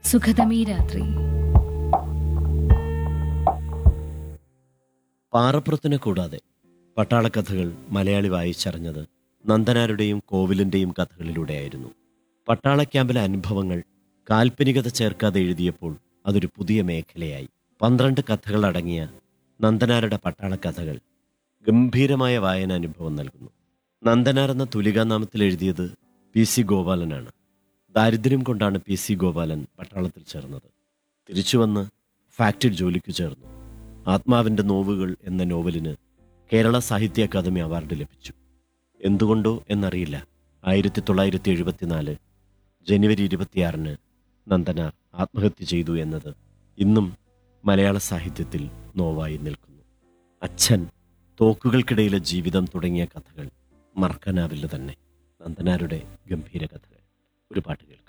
സുഖതമീ രാത്രി പാറപ്പുറത്തിനെ കൂടാതെ പട്ടാളക്കഥകൾ മലയാളി വായിച്ചറിഞ്ഞത് നന്ദനാരുടെയും കോവിലിൻ്റെയും കഥകളിലൂടെയായിരുന്നു പട്ടാള ക്യാമ്പിലെ അനുഭവങ്ങൾ കാൽപ്പനികത ചേർക്കാതെ എഴുതിയപ്പോൾ അതൊരു പുതിയ മേഖലയായി പന്ത്രണ്ട് കഥകൾ അടങ്ങിയ നന്ദനാരുടെ പട്ടാളക്കഥകൾ ഗംഭീരമായ വായന അനുഭവം നൽകുന്നു നന്ദനാർ എന്ന തുലികാനാമത്തിൽ എഴുതിയത് പി സി ഗോപാലനാണ് ദാരിദ്ര്യം കൊണ്ടാണ് പി സി ഗോപാലൻ പട്ടാളത്തിൽ ചേർന്നത് തിരിച്ചുവന്ന് ഫാക്ടറി ജോലിക്ക് ചേർന്നു ആത്മാവിൻ്റെ നോവുകൾ എന്ന നോവലിന് കേരള സാഹിത്യ അക്കാദമി അവാർഡ് ലഭിച്ചു എന്തുകൊണ്ടോ എന്നറിയില്ല ആയിരത്തി തൊള്ളായിരത്തി എഴുപത്തിനാല് ജനുവരി ഇരുപത്തിയാറിന് നന്ദനാർ ആത്മഹത്യ ചെയ്തു എന്നത് ഇന്നും മലയാള സാഹിത്യത്തിൽ നോവായി നിൽക്കുന്നു അച്ഛൻ തോക്കുകൾക്കിടയിലെ ജീവിതം തുടങ്ങിയ കഥകൾ മറക്കാനാവില്ല തന്നെ നന്ദനാരുടെ ഗംഭീര കഥകൾ ഒരു പാട്ട് കേൾക്കാം